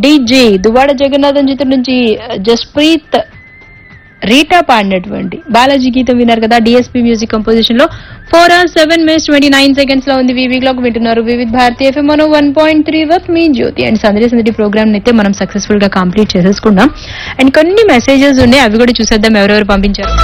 DJ Duvvada Jagannatham చిత్రం నుంచి Jasprit Rita పాడినటువంటి బాలాజీ గీతం విన్నారు కదా డిఎస్పీ మ్యూజిక్ కంపోజిషన్ లో four hours seven minutes twenty nine seconds లో ఉంది వివి క్లాక్ వింటున్నారు వివిధ్ భారతీయ ఎఫ్ఎం మనం వన్ పాయింట్ త్రీ వర్క్ మీ జ్యోతి అండ్ సందడి సందడి ప్రోగ్రామ్ అయితే మనం సక్సెస్ఫుల్ గా కంప్లీట్ చేసేసుకున్నాం అండ్ కొన్ని మెసేజెస్ ఉన్నాయి అవి కూడా చూసేద్దాం ఎవరెవరు పంపించారు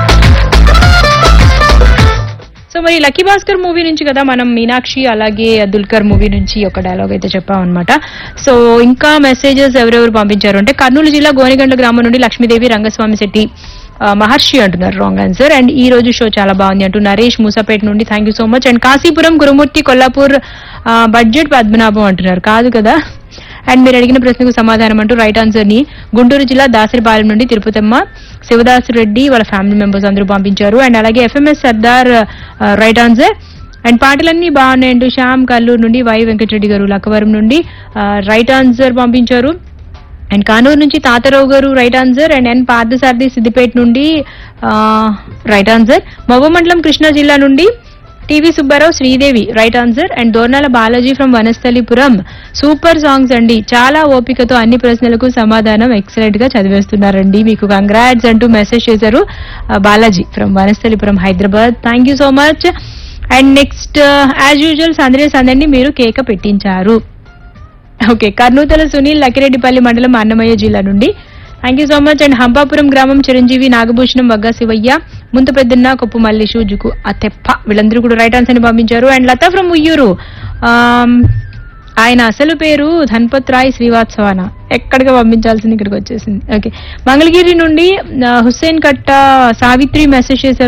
సో మరి లక్కీ భాస్కర్ మూవీ నుంచి కదా మనం మీనాక్షి అలాగే దుల్కర్ మూవీ నుంచి ఒక డైలాగ్ అయితే చెప్పాం అనమాట సో ఇంకా మెసేజెస్ ఎవరెవరు పంపించారు అంటే కర్నూలు జిల్లా గోనిగండ్ల గ్రామం నుండి లక్ష్మీదేవి రంగస్వామి శెట్టి ఆ, మహర్షి అంటున్నారు రాంగ్ ఆన్సర్ అండ్ ఈ రోజు షో చాలా బాగుంది అంటూ నరేష్ మూసాపేట నుండి thank you so much and Kashipuram Gurumurthy Kollapur ఆ, బడ్జెట్ పద్మనాభం అంటున్నారు కాదు కదా అండ్ మీరు అడిగిన ప్రశ్నకు సమాధానం అంటూ రైట్ ఆన్సర్ ని గుంటూరు జిల్లా దాసరిపాలెం నుండి తిరుపతమ్మ శివదాస్ రెడ్డి వాళ్ళ ఫ్యామిలీ మెంబర్స్ అందరూ పంపించారు అండ్ అలాగే ఎఫ్ఎంఎస్ సర్దార్ రైట్ ఆన్సర్ అండ్ పాటలన్నీ బాగున్నాయంటూ శ్యామ్ కల్లూరు నుండి వై వెంకటరెడ్డి గారు లక్కవరం నుండి రైట్ ఆన్సర్ పంపించారు అండ్ కానూరు నుంచి తాతారావు గారు right answer and N Parthasarathy Siddipet నుండి రైట్ ఆన్సర్ మవ్వమండలం కృష్ణా జిల్లా నుండి T V Subbarao Sridevi right answer and Dornala Balaji from Vanasthalipuram super songs అండి చాలా ఓపికతో అన్ని ప్రశ్నలకు సమాధానం ఎక్సలెంట్ గా చదివేస్తున్నారండి మీకు కంగ్రాట్స్ అంటూ మెసేజ్ చేశారు ఆ, Balaji from Vanasthalipuram Hyderabad thank you so much and next as usual సందడి సందండి మీరు కేక పెట్టించారు ఓకే కర్నూతల సునీల్ లకిరెడ్డిపల్లి మండలం అన్నమయ్య జిల్లా నుండి thank you so much and Hampapuram గ్రామం చిరంజీవి నాగభూషణం వగ్గ శివయ్య ముంత పెద్దన్న కొప్పు మల్లేషు జుకు అతెప్ప వీళ్ళందరూ కూడా రైట్ ఆన్సర్ ని పంపించారు అండ్ లతా ఫ్రమ్ ఉయ్యూరు ఆమ్, ఆయన అసలు పేరు ధన్పత్ రాయ్ శ్రీవాత్సవాన ఎక్కడికి పంపించాల్సింది ఇక్కడికి వచ్చేసింది ఓకే మంగళగిరి నుండి ఆ, హుస్సేన్ కట్ట సావిత్రి మెసేజ్ చేశారు